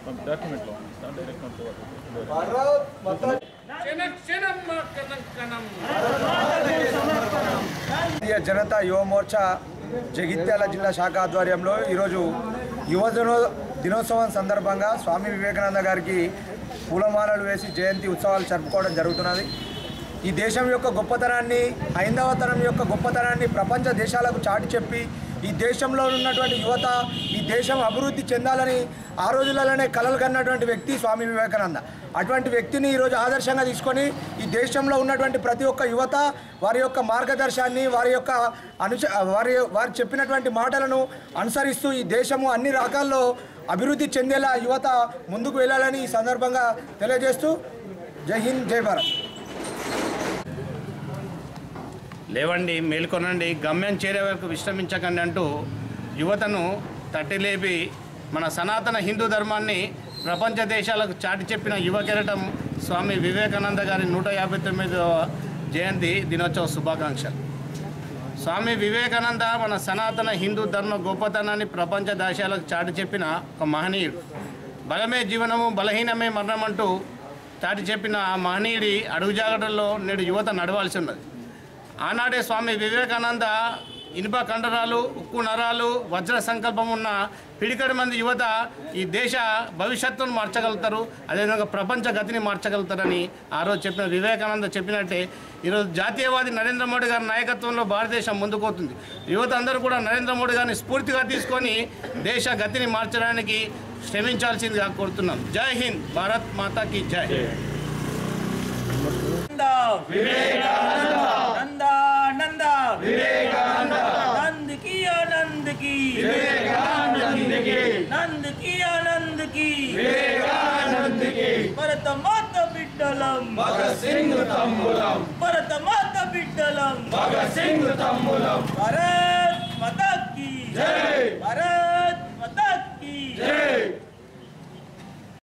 డాక్యుమెంట్లో ఇస్తాను డైరెక్ట్ భారతీయ జనతా యువ మోర్చా జగిత్యాల జిల్లా శాఖ ఆధ్వర్యంలో ఈరోజు యువజన దినోత్సవం సందర్భంగా స్వామి వివేకానంద గారికి పూలమాలలు వేసి జయంతి ఉత్సవాలు జరుపుకోవడం జరుగుతున్నది ఈ దేశం యొక్క గొప్పతనాన్ని హైందవతనం యొక్క గొప్పతనాన్ని ప్రపంచ దేశాలకు చాటి చెప్పి ఈ దేశంలో ఉన్నటువంటి యువత ఈ దేశం అభివృద్ధి చెందాలని ఆ రోజులలోనే కలలు కన్నటువంటి వ్యక్తి స్వామి వివేకానంద అటువంటి వ్యక్తిని ఈరోజు ఆదర్శంగా తీసుకొని ఈ దేశంలో ఉన్నటువంటి ప్రతి ఒక్క యువత వారి యొక్క మార్గదర్శాన్ని వారి యొక్క అనుచ వారి వారు చెప్పినటువంటి మాటలను అనుసరిస్తూ ఈ దేశము అన్ని రకాల్లో అభివృద్ధి చెందేలా యువత ముందుకు వెళ్ళాలని ఈ సందర్భంగా తెలియజేస్తూ జై హింద్ జై భారత్ లేవండి మేల్కొనండి గమ్యం చేరే వరకు విశ్రమించకండి అంటూ యువతను తట్టిలేపి మన సనాతన హిందూ ధర్మాన్ని ప్రపంచ దేశాలకు చాటి చెప్పిన యువ కెరటం స్వామి వివేకానంద గారి నూట యాభై తొమ్మిదవ జయంతి దినోత్సవ శుభాకాంక్షలు స్వామి వివేకానంద మన సనాతన హిందూ ధర్మ గొప్పతనాన్ని ప్రపంచ దేశాలకు చాటి చెప్పిన ఒక మహనీయుడు బలమే జీవనము బలహీనమే మరణం అంటూ చాటి చెప్పిన ఆ మహనీయుడి అడుగుజాగటంలో నేడు యువత నడవాల్సి ఉన్నది ఆనాడే స్వామి వివేకానంద ఇనుప కండరాలు ఉక్కు నరాలు వజ్ర సంకల్పం ఉన్న పిడికడి మంది యువత ఈ దేశ భవిష్యత్తును మార్చగలుగుతారు అదేవిధంగా ప్రపంచ గతిని మార్చగలుగుతారని ఆ రోజు చెప్పిన వివేకానంద చెప్పినట్టే ఈరోజు జాతీయవాది నరేంద్ర మోడీ గారి నాయకత్వంలో భారతదేశం ముందుకోతుంది యువత అందరూ కూడా నరేంద్ర మోడీ గారిని స్ఫూర్తిగా తీసుకొని దేశ గతిని మార్చడానికి శ్రమించాల్సిందిగా కోరుతున్నాం జై హింద్ భారత్ మాతాకి జై నంద నంద వివేకానంద నంద్ की आनंद की विवेकानंद की నంద్ की आनंद की विवेकानंद की భరత మాత బిడ్డలం భగత్ సింగ్ తమ్ములం భరత మాత బిడ్డలం భగత్ సింగ్ తమ్ములం భారత్ మాతా की జై భారత్ మాతా की జై